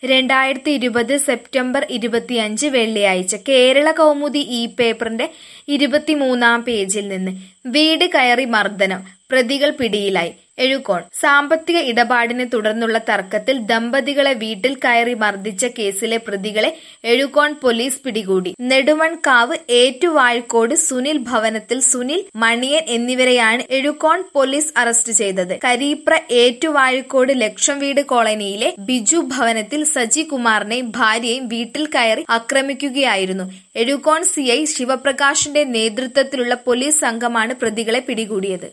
രണ്ടായിരത്തി ഇരുപത് സെപ്റ്റംബർ ഇരുപത്തിയഞ്ച് വെള്ളിയാഴ്ച കേരള കൗമുദി ഈ പേപ്പറിന്റെ ഇരുപത്തിമൂന്നാം പേജിൽ നിന്ന് വീട് കയറി മർദ്ദനം പ്രതികൾ പിടിയിലായി എഴുകോൺ സാമ്പത്തിക ഇടപാടിനെ തുടർന്നുള്ള തർക്കത്തിൽ ദമ്പതികളെ വീട്ടിൽ കയറി മർദ്ദിച്ച കേസിലെ പ്രതികളെ എഴുകോൺ പോലീസ് പിടികൂടി നെടുമൺകാവ് ഏറ്റുവാഴ്ക്കോട് സുനിൽ ഭവനത്തിൽ സുനിൽ മണിയൻ എന്നിവരെയാണ് എഴുകോൺ പോലീസ് അറസ്റ്റ് ചെയ്തത് കരീപ്ര ഏറ്റുവാഴ്ക്കോട് ലക്ഷം വീട് കോളനിയിലെ ബിജു ഭവനത്തിൽ സജി കുമാറിനെയും ഭാര്യയും വീട്ടിൽ കയറി ആക്രമിക്കുകയായിരുന്നു എഴുകോൺ സിഐ ശിവപ്രകാശിന്റെ നേതൃത്വത്തിലുള്ള പോലീസ് സംഘമാണ് പ്രതികളെ പിടികൂടിയത്